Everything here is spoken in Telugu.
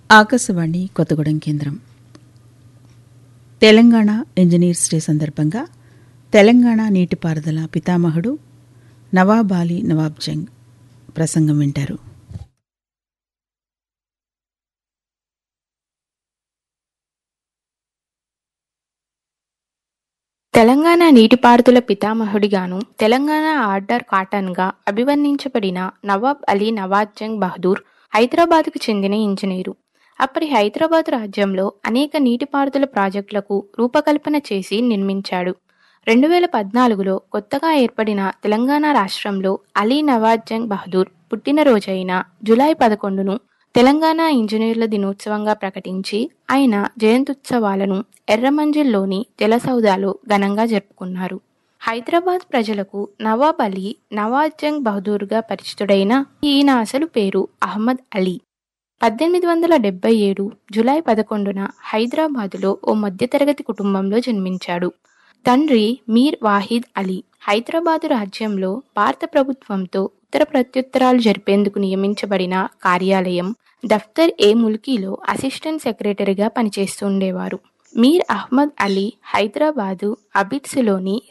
ఆకాశవాణి కొత్తగూడెం కేంద్రం తెలంగాణ ఇంజనీర్స్ డే సందర్భంగా తెలంగాణ నీటిపారుదల పితామహుడు నవాబ్ అలీ నవాబ్ జంగ్ ప్రసంగం వింటారు తెలంగాణ నీటిపారుదల పితామహుడిగాను తెలంగాణ ఆర్డర్ కాటన్గా అభివర్ణించబడిన నవాబ్ అలీ నవాజ్ జంగ్ బహదూర్ హైదరాబాద్కు చెందిన ఇంజనీరు అప్పటి హైదరాబాద్ రాజ్యంలో అనేక నీటిపారుదల ప్రాజెక్టులకు రూపకల్పన చేసి నిర్మించాడు రెండు వేల పద్నాలుగులో కొత్తగా ఏర్పడిన తెలంగాణ రాష్ట్రంలో అలీ నవాజ్ జంగ్ బహదూర్ పుట్టినరోజైన జూలై పదకొండును తెలంగాణ ఇంజనీర్ల దినోత్సవంగా ప్రకటించి ఆయన జయంత్యుత్సవాలను ఎర్రమంజిల్లోని జలసౌదాలో ఘనంగా జరుపుకున్నారు హైదరాబాద్ ప్రజలకు నవాబ్ అలీ నవాజ్ జంగ్ బహదూర్గా పరిచితుడైన ఈయన అసలు పేరు అహ్మద్ అలీ పద్దెనిమిది వందల డెబ్బై ఏడు జులై పదకొండున హైదరాబాదులో ఓ మధ్యతరగతి కుటుంబంలో జన్మించాడు తండ్రి మీర్ వాహిద్ అలీ హైదరాబాదు రాజ్యంలో భారత ప్రభుత్వంతో ఉత్తర ప్రత్యుత్తరాలు జరిపేందుకు నియమించబడిన కార్యాలయం దఫ్తర్ ఏ ముల్కీలో అసిస్టెంట్ సెక్రటరీగా పనిచేస్తుండేవారు మీర్ అహ్మద్ అలీ హైదరాబాదు అబిడ్స్లోని